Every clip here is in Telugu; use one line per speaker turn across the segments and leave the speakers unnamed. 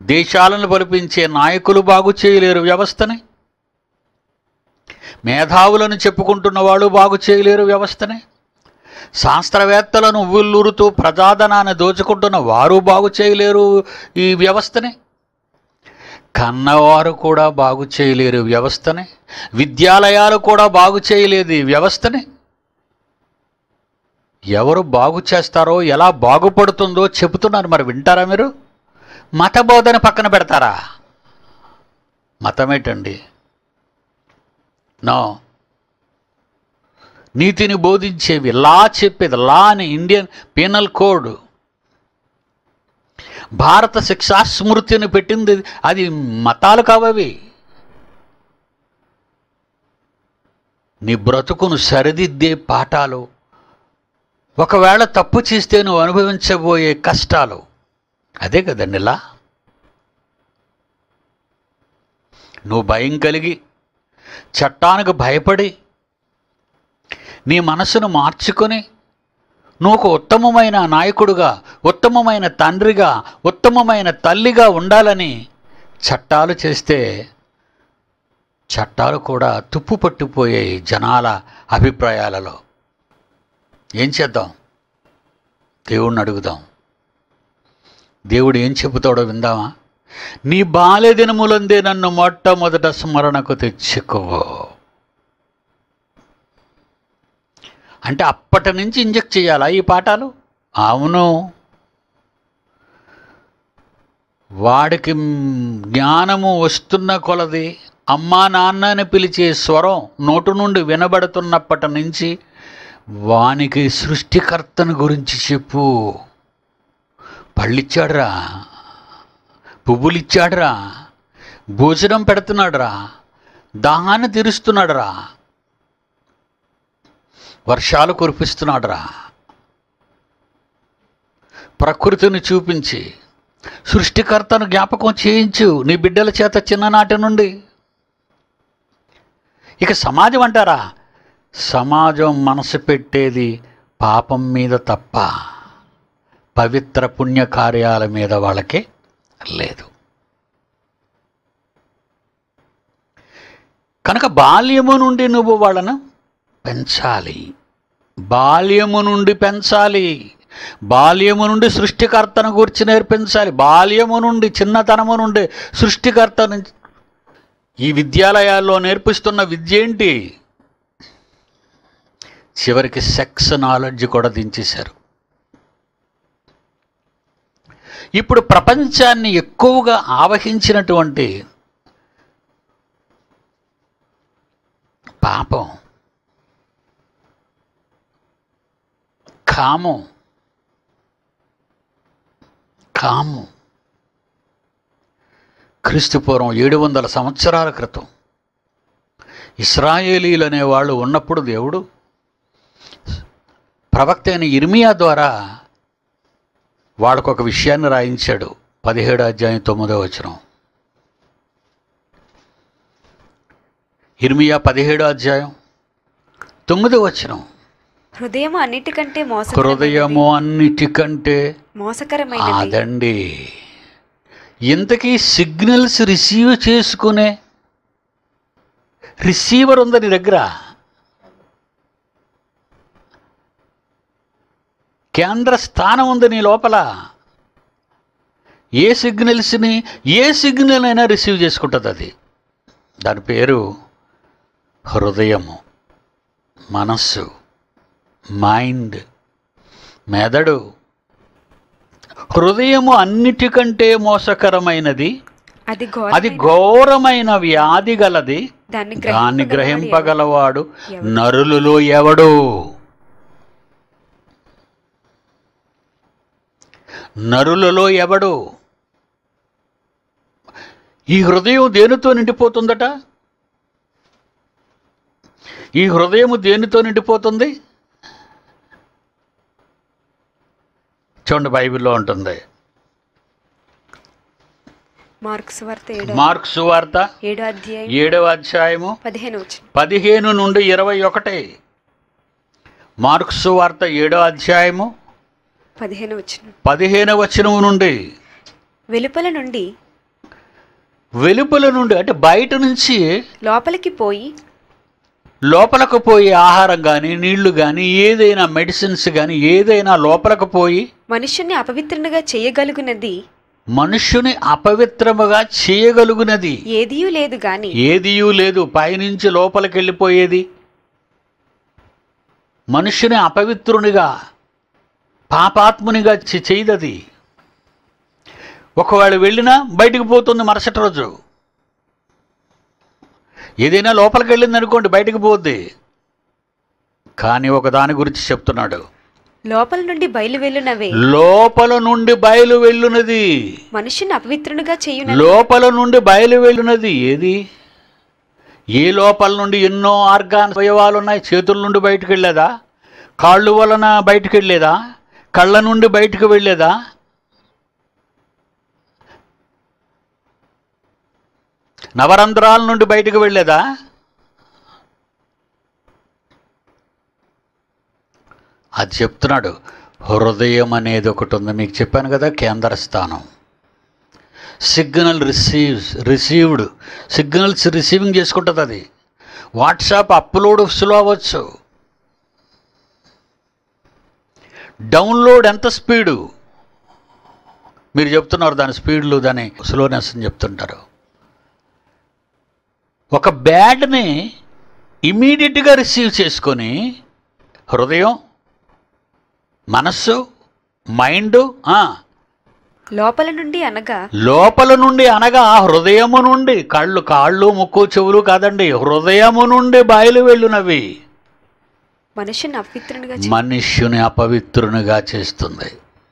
దేశాలను బలిపించే నాయకులు బాగు చేయలేరు వ్యవస్థని మేధావులను చెప్పుకుంటున్న వాళ్ళు బాగు చేయలేరు వ్యవస్థని శాస్త్రవేత్తలను ఉవ్విల్లూరుతూ ప్రజాధనాన్ని దోచుకుంటున్న వారు బాగు చేయలేరు ఈ వ్యవస్థని కన్నవారు కూడా బాగు చేయలేరు వ్యవస్థని విద్యాలయాలు కూడా బాగు చేయలేదు ఈ వ్యవస్థని ఎవరు బాగు చేస్తారో ఎలా బాగుపడుతుందో చెబుతున్నారు మరి వింటారా మీరు మత బోధన పక్కన పెడతారా మతమేటండి నో నీతిని బోధించేవి లా చెప్పేది లా అని ఇండియన్ పీనల్ కోడ్ భారత శిక్షా స్మృతిని పెట్టింది అది మతాలు కావవి నీ బ్రతుకును సరిదిద్దే పాఠాలు ఒకవేళ తప్పు చేస్తే నువ్వు అనుభవించబోయే కష్టాలు అదే కదండి ఇలా నువ్వు భయం కలిగి చట్టానికి భయపడి నీ మనసును మార్చుకొని నువ్వు ఒక ఉత్తమమైన నాయకుడుగా ఉత్తమమైన తండ్రిగా ఉత్తమమైన తల్లిగా ఉండాలని చట్టాలు చేస్తే చట్టాలు కూడా తుప్పు పట్టిపోయాయి జనాల అభిప్రాయాలలో ఏం చేద్దాం దేవుణ్ణి అడుగుదాం దేవుడు ఏం చెబుతాడో విందామా నీ బాల్య దినములందే నన్ను మొట్టమొదట స్మరణకు తెచ్చుకో అంటే అప్పటి నుంచి ఇంజెక్ట్ చేయాలా ఈ పాఠాలు అవును వాడికి జ్ఞానము వస్తున్న కొలది అమ్మా నాన్న అని పిలిచే స్వరం నోటు నుండి వినబడుతున్నప్పటి నుంచి వానికి సృష్టికర్తను గురించి చెప్పు పళ్ళిచ్చాడురా పువ్వులిచ్చాడురా భోజనం పెడుతున్నాడురా దాహాన్ని తీరుస్తున్నాడురా వర్షాలు కురిపిస్తున్నాడురా ప్రకృతిని చూపించి సృష్టికర్తను జ్ఞాపకం చేయించు నీ బిడ్డల చేత చిన్ననాటి నుండి ఇక సమాజం అంటారా సమాజం మనసు పెట్టేది పాపం మీద తప్ప పవిత్ర పుణ్యకార్యాల మీద వాళ్ళకి లేదు కనుక బాల్యము నుండి నువ్వు వాళ్ళను పెంచాలి బాల్యము నుండి పెంచాలి బాల్యము నుండి సృష్టికర్తను గురించి నేర్పించాలి బాల్యము నుండి చిన్నతనము నుండి సృష్టికర్తను ఈ విద్యాలయాల్లో నేర్పిస్తున్న విద్య ఏంటి చివరికి సెక్స్ నాలెడ్జ్ కూడా దించేశారు ఇప్పుడు ప్రపంచాన్ని ఎక్కువగా ఆవహించినటువంటి పాపం కామం కామం క్రీస్తుపూర్వం ఏడు వందల సంవత్సరాల క్రితం ఇస్రాయేలీలు అనేవాళ్ళు ఉన్నప్పుడు దేవుడు ప్రవక్త అయిన ఇర్మియా ద్వారా వాళ్ళకు ఒక విషయాన్ని రాయించాడు పదిహేడు అధ్యాయం తొమ్మిదో వచనం ఇర్మియా పదిహేడో అధ్యాయం తొమ్మిదో వచనం
హృదయం అన్నిటికంటే
హృదయము అన్నిటికంటే
మోసకరమైనది
అదండి ఇంతకీ సిగ్నల్స్ రిసీవ్ చేసుకునే రిసీవర్ ఉందా నీ దగ్గర కేంద్ర స్థానం ఉంది నీ లోపల ఏ సిగ్నల్స్ని ఏ సిగ్నల్ అయినా రిసీవ్ చేసుకుంటుంది అది దాని పేరు హృదయము మనస్సు మైండ్ మెదడు హృదయము అన్నిటికంటే మోసకరమైనది
అది
అది
ఘోరమైన
ఘోరమైన వ్యాధి గలది
దాన్ని
దాన్ని
గ్రహింపగలవాడు
గ్రహింపగలవాడు నరులలో ఎవడు నరులలో ఎవడు ఈ హృదయం దేనితో నిండిపోతుందట ఈ హృదయము దేనితో నిండిపోతుంది చూడండి బైబిల్లో ఉంటుంది
మార్క్స్ వార్త ఏడో
మార్క్స్ వార్త
ఏడో అధ్యాయం
ఏడవ అధ్యాయము
పదిహేను వచ్చిన
పదిహేను నుండి ఇరవై ఒకటి మార్క్స్ వార్త ఏడో అధ్యాయము
పదిహేను వచ్చిన
పదిహేను వచనము నుండి
వెలుపల నుండి
వెలుపల నుండి అంటే బయట నుంచి
లోపలికి పోయి
లోపలకు పోయి ఆహారం కానీ నీళ్లు కానీ ఏదైనా మెడిసిన్స్ కానీ ఏదైనా లోపలకు పోయి
మనుష్యుని అపవిత్రునిగా చేయగలుగునది
మనుష్యుని అపవిత్రముగా చేయగలుగునది
ఏదియూ లేదు గాని
ఏదియూ లేదు పైనుంచి లోపలికి వెళ్ళిపోయేది మనుష్యుని అపవిత్రునిగా పాపాత్మునిగా చే- చేయదది ఒకవేళ వెళ్ళినా బయటికి పోతుంది మరుసటి రోజు ఏదైనా లోపలికి వెళ్ళింది అనుకోండి బయటికి పోద్ది కానీ ఒక దాని గురించి చెప్తున్నాడు
లోపల నుండి బయలు వెళ్ళునవే
లోపల నుండి బయలు వెళ్ళునది
మనుష్యుని అపవిత్రునిగా చేయున
లోపల నుండి బయలు వెళ్ళునది ఏది ఏ లోపల నుండి ఎన్నో ఆర్గాన్ అవయవాలు ఉన్నాయి చేతుల నుండి బయటకు వెళ్ళేదా కాళ్ళు వలన బయటకు వెళ్ళేదా కళ్ళ నుండి బయటకు వెళ్ళేదా నవరంధ్రాల నుండి బయటకు వెళ్ళేదా అది చెప్తున్నాడు హృదయం అనేది ఒకటి ఉంది మీకు చెప్పాను కదా కేంద్ర స్థానం signal receives received signals receiving చేసుకుంటుంది అది వాట్సాప్ అప్లోడ్ స్లో అవ్వచ్చు డౌన్లోడ్ ఎంత స్పీడు మీరు చెప్తున్నారు దాని స్పీడ్లు దాని స్లోనెస్ అని చెప్తుంటారు ఒక బ్యాడ్ని ఇమీడియట్గా రిసీవ్ చేసుకొని హృదయం మనస్సు మైండ్
లోపల నుండి అనగా
లోపల నుండి అనగా హృదయము నుండి కళ్ళు కాళ్ళు ముక్కు చెవులు కాదండి హృదయము నుండి బయలు వెళ్ళునవి
మనుష్యుని అపవిత్రునిగా చే-
మనుష్యుని అపవిత్రునిగా చేస్తుంది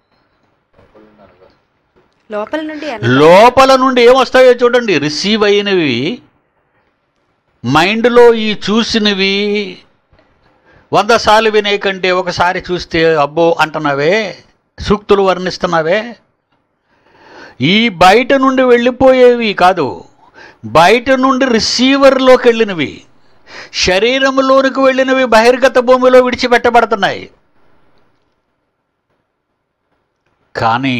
లోపల నుండి అనగా
లోపల నుండి ఏమొస్తాయో చూడండి రిసీవ్ అయినవి మైండ్లో ఈ చూసినవి వంద సార్లు వినే కంటే ఒకసారి చూస్తే అబ్బో అంటున్నావే సూక్తులు వర్ణిస్తున్నావే ఈ బయట నుండి వెళ్ళిపోయేవి కాదు బయట నుండి రిసీవర్లోకి వెళ్ళినవి శరీరంలోనికి వెళ్ళినవి బహిర్గత భూమిలో విడిచిపెట్టబడుతున్నాయి కానీ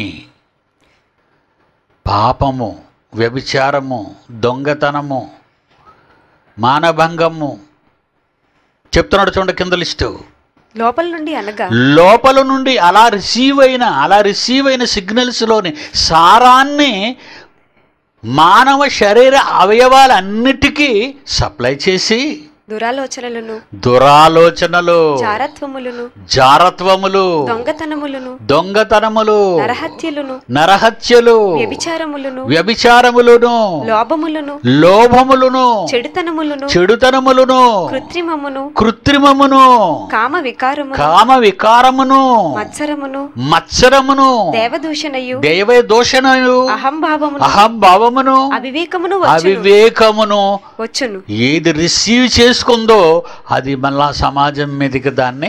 పాపము వ్యభిచారము దొంగతనము మానభంగము చెప్తున్నాడు చూడండి కింద లిస్టు
లోపల నుండి అనగా
లోపల నుండి అలా రిసీవ్ అయిన అలా రిసీవ్ అయిన సిగ్నల్స్లోని సారాన్ని మానవ శరీర అవయవాలన్నిటికీ సప్లై చేసి
దురాలోచనలను
దురాలోచనలు
చారత్వములను
జారత్వములు
దొంగతనములను
దొంగతనములు
నరహత్యలను
నరహత్యలు
వ్యభిచారములను
వ్యభిచారములను
లోభములను
లోభములను
చెడుతనములను
చెడుతనములను
కృత్రిమమును
కృత్రిమమును
కామ వికారమును
కామ వికారమును
మత్సరమును
మత్సరమును
దేవదూషణయు
దైవ దోషణయు
అహంభావమును
అహంభావమును
అవివేకమును వచ్చును
అవివేకమును
వచ్చును
ఏది రిసీవ్ చేసుకుందో అది మళ్ళా సమాజం మీదకి దాన్ని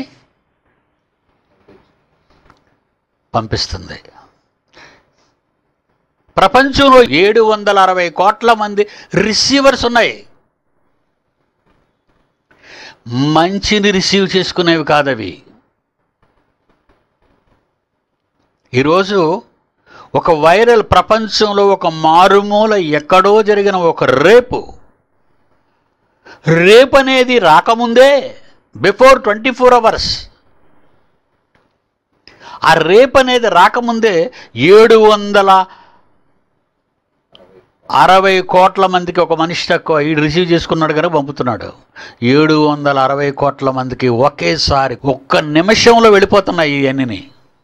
పంపిస్తుంది ప్రపంచంలో ఏడు వందల అరవై కోట్ల మంది రిసీవర్స్ ఉన్నాయి మంచిని రిసీవ్ చేసుకునేవి కాదవి ఈరోజు ఒక వైరల్ ప్రపంచంలో ఒక మారుమూల ఎక్కడో జరిగిన ఒక రేపు రేప్ అనేది రాకముందే బిఫోర్ ట్వంటీ ఫోర్ అవర్స్ ఆ రేప్ అనేది రాకముందే ఏడు వందల అరవై కోట్ల మందికి ఒక మనిషి తక్కువ ఈ రిసీవ్ చేసుకున్నాడు కదా పంపుతున్నాడు ఏడు వందల అరవై కోట్ల మందికి ఒకేసారి ఒక్క నిమిషంలో వెళ్ళిపోతున్నాయి ఇవన్నీ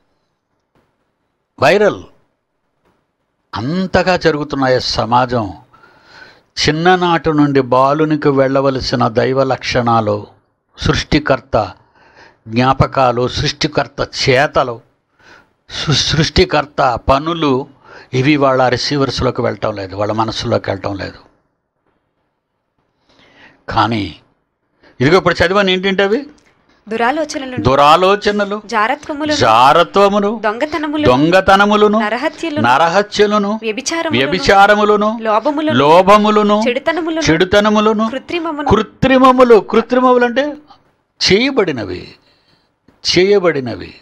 వైరల్ అంతగా జరుగుతున్నాయి సమాజం చిన్ననాటి నుండి బాలునికి వెళ్ళవలసిన దైవ లక్షణాలు సృష్టికర్త జ్ఞాపకాలు సృష్టికర్త చేతలు సు- సృష్టికర్త పనులు ఇవి వాళ్ళ రిసీవర్స్లోకి వెళ్ళటం లేదు వాళ్ళ మనస్సులోకి వెళ్ళటం లేదు కానీ ఇదిగో ఇప్పుడు చదివాను ఏంటంటే అవి
దురాలోచనలను
దురాలోచనలు
జారత్వములను
జారత్వమును
దొంగతనములను
దొంగతనములను
నరహత్యలను
నరహత్యలను
వ్యభిచారములను
వ్యభిచారములను
లోభములను
లోభములను
చెడుతనములను
చెడుతనములను
కృత్రిమమును
కృత్రిమములు కృత్రిమములు అంటే చేయబడినవి చేయబడినవి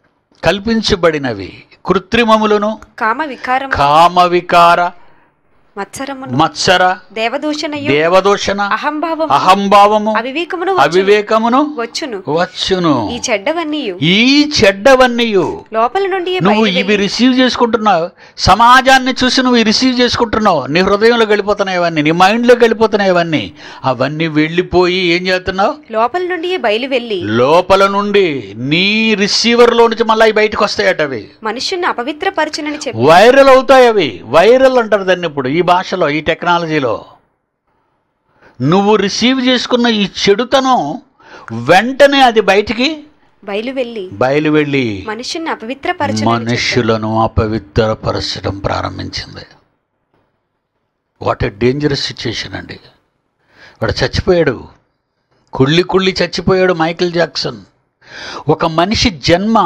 కల్పించబడినవి కృత్రిమములను
కామ వికారము
కామ వికార
మత్సరమును
మత్సర
దేవదూషణయు
దేవదూషణ
అహంభావము
అహంభావము
అవివేకమును వచ్చును.
అవివేకమును
వచ్చును
వచ్చును
ఈ చెడ్డవన్నీయు
ఈ చెడ్డవన్నీయు
లోపల నుండి
నువ్వు ఇవి రిసీవ్ చేసుకుంటున్నావు సమాజాన్ని చూసి నువ్వు రిసీవ్ చేసుకుంటున్నావు నీ హృదయంలోకి వెళ్ళిపోతున్నాయి అవన్నీ నీ మైండ్లోకి వెళ్ళిపోతున్నాయి అవన్నీ అవన్నీ వెళ్ళిపోయి ఏం చేస్తున్నావు
లోపల నుండి బయలు వెళ్ళి
లోపల నుండి నీ రిసీవర్లో నుంచి మళ్ళీ అవి బయటకు వస్తాయట అవి
మనుష్యుని అపవిత్రపరచునని చెప్పి
వైరల్ అవుతాయి అవి వైరల్ అంటారు దాన్ని ఇప్పుడు ఈ భాషలో ఈ టెక్నాలజీలో నువ్వు రిసీవ్ చేసుకున్న ఈ చెడుతనం వెంటనే అది బయటికి
బయలు వెళ్ళి
బయలు వెళ్ళి
మనుష్యుని అపవిత్రపరచునని చెప్పి
మనుష్యులను అపవిత్రపరచడం ప్రారంభించింది వాట్ ఎ డేంజరస్ సిచ్యుయేషన్ అండి వాడు చచ్చిపోయాడు కుళ్ళి కుళ్ళి చచ్చిపోయాడు మైకిల్ జాక్సన్ ఒక మనిషి జన్మ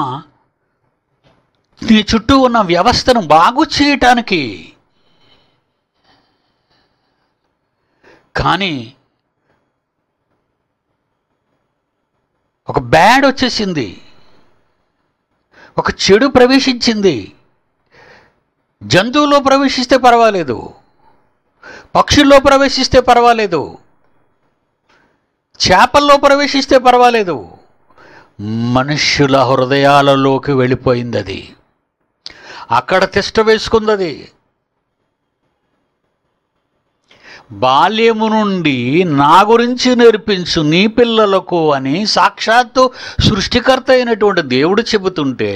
నీ చుట్టూ ఉన్న వ్యవస్థను బాగు చేయటానికి కానీ ఒక బ్యాడ్ వచ్చేసింది ఒక చెడు ప్రవేశించింది జంతువులో ప్రవేశిస్తే పర్వాలేదు పక్షుల్లో ప్రవేశిస్తే పర్వాలేదు చేపల్లో ప్రవేశిస్తే పర్వాలేదు మనుష్యుల హృదయాలలోకి వెళ్ళిపోయింది అది అక్కడ తిష్ట వేసుకుంది అది బాల్యము నుండి నా గురించి నేర్పించు నీ పిల్లలకు అని సాక్షాత్తు సృష్టికర్త అయినటువంటి దేవుడు చెబుతుంటే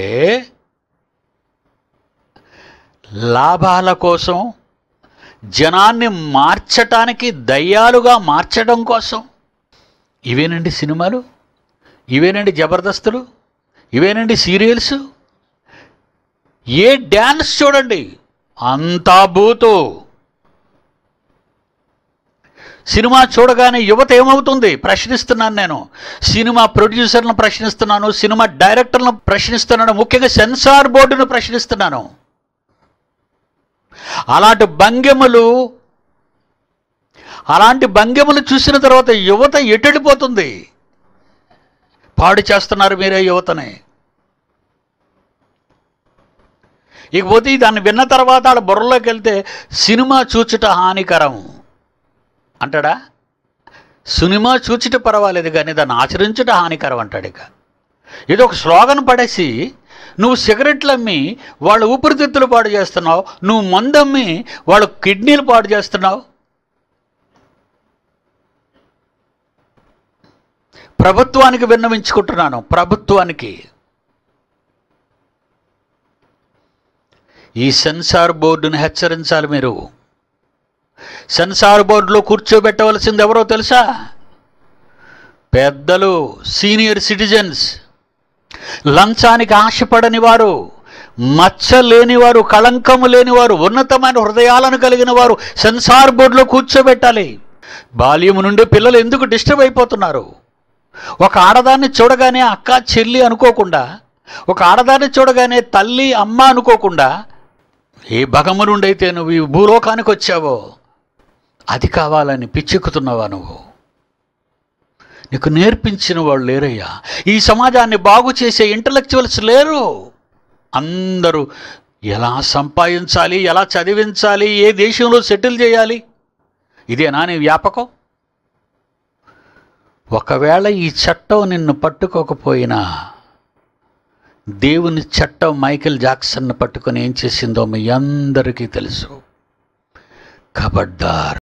లాభాల కోసం జనాన్ని మార్చటానికి దయ్యాలుగా మార్చడం కోసం ఇవేనండి సినిమాలు ఇవేనండి జబర్దస్తులు ఇవేనండి సీరియల్స్ ఏ డ్యాన్స్ చూడండి అంతా బూతు సినిమా చూడగానే యువత ఏమవుతుంది ప్రశ్నిస్తున్నాను నేను సినిమా ప్రొడ్యూసర్లను ప్రశ్నిస్తున్నాను సినిమా డైరెక్టర్లను ప్రశ్నిస్తున్నాను ముఖ్యంగా సెన్సార్ బోర్డును ప్రశ్నిస్తున్నాను అలాంటి భంగిమలు అలాంటి భంగిమలు చూసిన తర్వాత యువత ఎటెళ్ళిపోతుంది పాడు చేస్తున్నారు మీరే యువతని ఇకపోతే దాన్ని విన్న తర్వాత వాళ్ళ బుర్రలోకి వెళ్తే సినిమా చూచుట హానికరం అంటాడా సినిమా చూచుట పర్వాలేదు కానీ దాన్ని ఆచరించుట హానికరం అంటాడు ఇక ఇది ఒక స్లోగన్ పడేసి నువ్వు సిగరెట్లు అమ్మి వాళ్ళ ఊపిరితిత్తులు పాడు చేస్తున్నావు నువ్వు మందమ్మి వాళ్ళ కిడ్నీలు పాడు చేస్తున్నావు ప్రభుత్వానికి విన్నవించుకుంటున్నాను ప్రభుత్వానికి ఈ సెన్సార్ బోర్డును హెచ్చరించాలి మీరు సెన్సార్ బోర్డులో కూర్చోబెట్టవలసింది ఎవరో తెలుసా పెద్దలు సీనియర్ సిటిజన్స్ లంచానికి ఆశపడని వారు మచ్చ లేనివారు కళంకము లేనివారు ఉన్నతమైన హృదయాలను కలిగిన వారు సెన్సార్ బోర్డులో కూర్చోబెట్టాలి బాల్యము నుండి పిల్లలు ఎందుకు డిస్టర్బ్ అయిపోతున్నారు ఒక ఆడదాన్ని చూడగానే అక్క చెల్లి అనుకోకుండా ఒక ఆడదాన్ని చూడగానే తల్లి అమ్మ అనుకోకుండా ఏ భగము నుండి అయితే నువ్వు ఈ భూలోకానికి వచ్చావో అది కావాలని పిచ్చెక్కుతున్నావా నువ్వు నీకు నేర్పించిన వాళ్ళు లేరయ్యా ఈ సమాజాన్ని బాగు చేసే ఇంటలెక్చువల్స్ లేరు అందరూ ఎలా సంపాదించాలి ఎలా చదివించాలి ఏ దేశంలో సెటిల్ చేయాలి ఇదేనా నీ వ్యాపకం ఒకవేళ ఈ చట్టం నిన్ను పట్టుకోకపోయినా దేవుని చట్టం మైకేల్ జాక్సన్ను పట్టుకొని ఏం చేసిందో మీ అందరికీ తెలుసు ఖబర్దార్